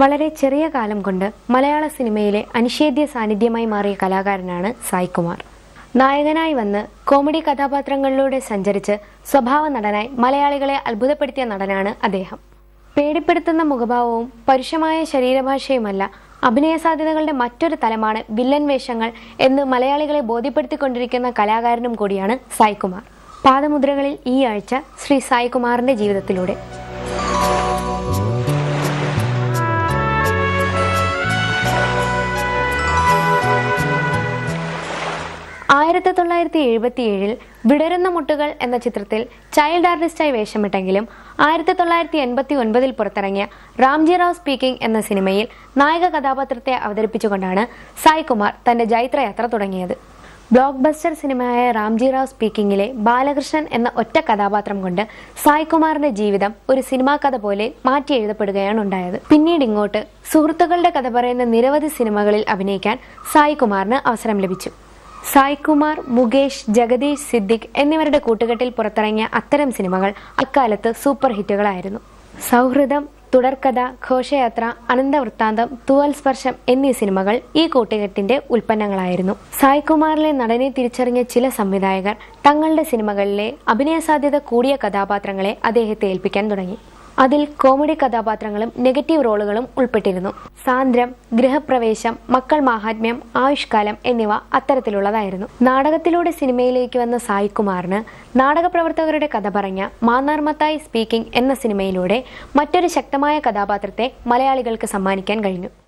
വളരെ ചെറിയ കാലം കൊണ്ട് മലയാള സിനിമയിലെ അനിഷേധ്യ സാന്നിധ്യമായി മാറിയ കലാകാരനാണ് സായ്കുമാർ നായകനായി വന്ന് കോമഡി കഥാപാത്രങ്ങളിലൂടെ സഞ്ചരിച്ച് സ്വഭാവ നടനായി മലയാളികളെ അത്ഭുതപ്പെടുത്തിയ നടനാണ് അദ്ദേഹം പേടിപ്പെടുത്തുന്ന മുഖഭാവവും പരുഷമായ ശരീരഭാഷയുമല്ല അഭിനയ സാധ്യതകളുടെ മറ്റൊരു തലമാണ് വില്ലൻ വേഷങ്ങൾ എന്ന് മലയാളികളെ ബോധ്യപ്പെടുത്തിക്കൊണ്ടിരിക്കുന്ന കലാകാരനും കൂടിയാണ് സായ്കുമാർ പാദമുദ്രകളിൽ ഈ ആഴ്ച ശ്രീ സായ്കുമാറിന്റെ ജീവിതത്തിലൂടെ ആയിരത്തി തൊള്ളായിരത്തി എഴുപത്തി ഏഴിൽ വിടരുന്ന മുട്ടുകൾ എന്ന ചിത്രത്തിൽ ചൈൽഡ് ആർട്ടിസ്റ്റായി വേഷമിട്ടെങ്കിലും ആയിരത്തി തൊള്ളായിരത്തി എൺപത്തി ഒൻപതിൽ പുറത്തിറങ്ങിയ റാംജി റാവ് സ്പീക്കിംഗ് എന്ന സിനിമയിൽ നായക കഥാപാത്രത്തെ അവതരിപ്പിച്ചുകൊണ്ടാണ് സായ് കുമാർ തന്റെ ജൈത്രയാത്ര തുടങ്ങിയത് ബ്ലോക്ക് ബസ്റ്റർ സിനിമയായ റാംജി റാവ് സ്പീക്കിംഗിലെ ബാലകൃഷ്ണൻ എന്ന ഒറ്റ കഥാപാത്രം കൊണ്ട് സായ് കുമാറിന്റെ ജീവിതം ഒരു സിനിമാ കഥ പോലെ മാറ്റി എഴുതപ്പെടുകയാണ് ഉണ്ടായത് പിന്നീട് ഇങ്ങോട്ട് സുഹൃത്തുക്കളുടെ കഥ പറയുന്ന നിരവധി സിനിമകളിൽ അഭിനയിക്കാൻ സായ് കുമാറിന് അവസരം ലഭിച്ചു സായ് കുമാർ മുകേഷ് ജഗദീഷ് സിദ്ദിഖ് എന്നിവരുടെ കൂട്ടുകെട്ടിൽ പുറത്തിറങ്ങിയ അത്തരം സിനിമകൾ അക്കാലത്ത് സൂപ്പർ ഹിറ്റുകളായിരുന്നു സൗഹൃദം തുടർക്കഥ ഘോഷയാത്ര അനന്തവൃത്താന്തം തുവൽ സ്പർശം എന്നീ സിനിമകൾ ഈ കൂട്ടുകെട്ടിന്റെ ഉൽപ്പന്നങ്ങളായിരുന്നു സായ് കുമാറിലെ നടനെ തിരിച്ചറിഞ്ഞ ചില സംവിധായകർ തങ്ങളുടെ സിനിമകളിലെ അഭിനയ സാധ്യത കൂടിയ കഥാപാത്രങ്ങളെ അദ്ദേഹത്തെ ഏൽപ്പിക്കാൻ തുടങ്ങി അതിൽ കോമഡി കഥാപാത്രങ്ങളും നെഗറ്റീവ് റോളുകളും ഉൾപ്പെട്ടിരുന്നു സാന്ദ്രം ഗൃഹപ്രവേശം മക്കൾ മാഹാത്മ്യം ആയുഷ്കാലം എന്നിവ അത്തരത്തിലുള്ളതായിരുന്നു നാടകത്തിലൂടെ സിനിമയിലേക്ക് വന്ന സായ് കുമാറിന് നാടക പ്രവർത്തകരുടെ കഥ പറഞ്ഞ മാന്നാർ മത്തായി സ്പീക്കിംഗ് എന്ന സിനിമയിലൂടെ മറ്റൊരു ശക്തമായ കഥാപാത്രത്തെ മലയാളികൾക്ക് സമ്മാനിക്കാൻ കഴിഞ്ഞു